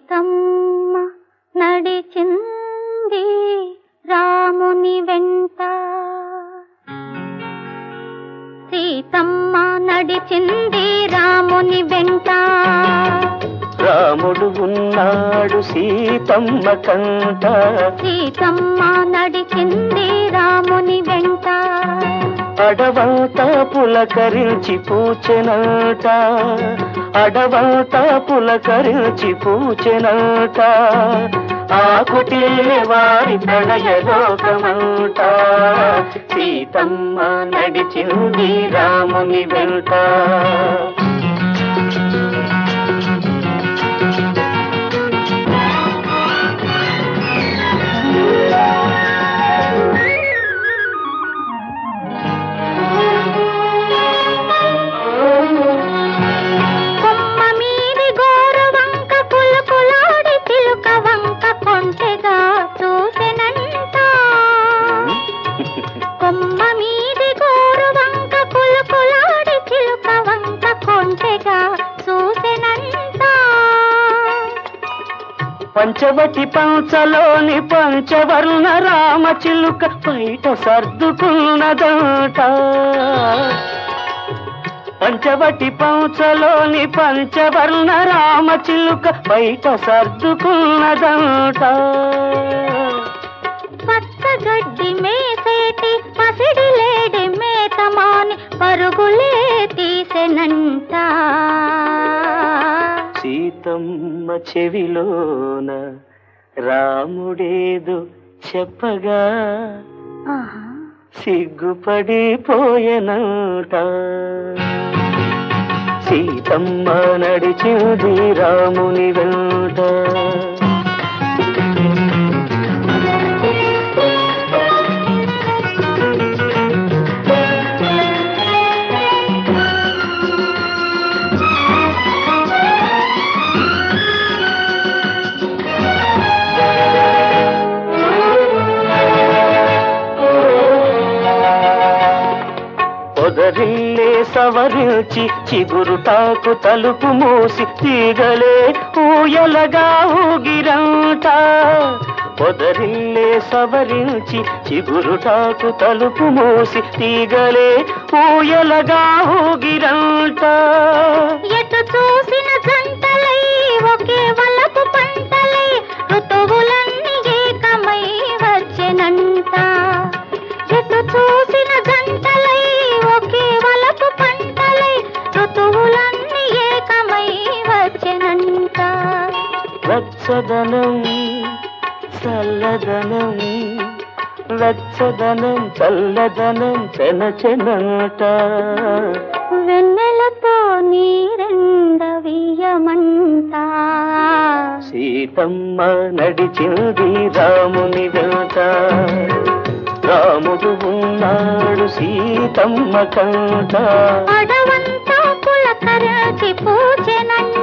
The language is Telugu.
సీతమ్మ నడిచింది రాముని వెంట సీతమ్మ నడిచింది రాముని వెంట రాముడు ఉన్నాడు సీతమ్మ కంట సీతమ్మ నడిచింది రాముని వెంట అడవంతా పులకరించి పూచెనట అడవంతా పులకరించి పూచెనట ఆకుటిల్లే వారి ప్రణయ లోకమంట సీతమ్మ నడిచింది రాముని వెంట కొమ్మ మీది గోరు వంక పులుకులాడి చిలుక వంక కొంటెగా చూసెనంట కొమ్మ మీది గోరు వంక పులుకులాడి చిలుక వంక కొంటెగా చూసెనంట పంచవటి పంచలోని పంచవర్ణ రామ చిలుక బయట సర్దుకున్నదట పంచవటి పంచలోని పంచవర్ణ రామ చిలుక బయట సర్దుకున్నదట పచ్చగడ్డి మేసేటి పసిడి లేడి మేతమాని పరుగులే తీసెనంట సీతమ్మ చెవిలోన రాముడేదు చెప్పగా ఆహా సిగ్గుపడిపోయెనట సీతమ్మ నడిచింది రాముని వెంట పొదరిల్లే సవరించి చిగురుటాకు తలుపు మూసి తీగలే ఊయలగా ఊగిరంట పొదరిల్లే సవరించి చిగురుటాకు తలుపు మూసి తీగలే ఊయలగా ఊగిరంట ఎటు చూసిన జంటలై ఒకే వలపు పంటలై ఋతువులన్నీ ఏకమై వచ్చెనంట ఎటు చూసిన జంటలై ఒకే వలపు పంటలై ఋతువులన్నీ ఏకమై వచ్చెనంట వెచ్చదనం చల్లదనం వెచ్చదనం చల్లదనం చెనచెనట వెన్నెలతో నీరెండ వీయమంట సీతమ్మ నడిచింది రాముని వెంట రాముడు ఉన్నాడు సీతమ్మ కంట అడవంతా పులకరించి పూచెనంట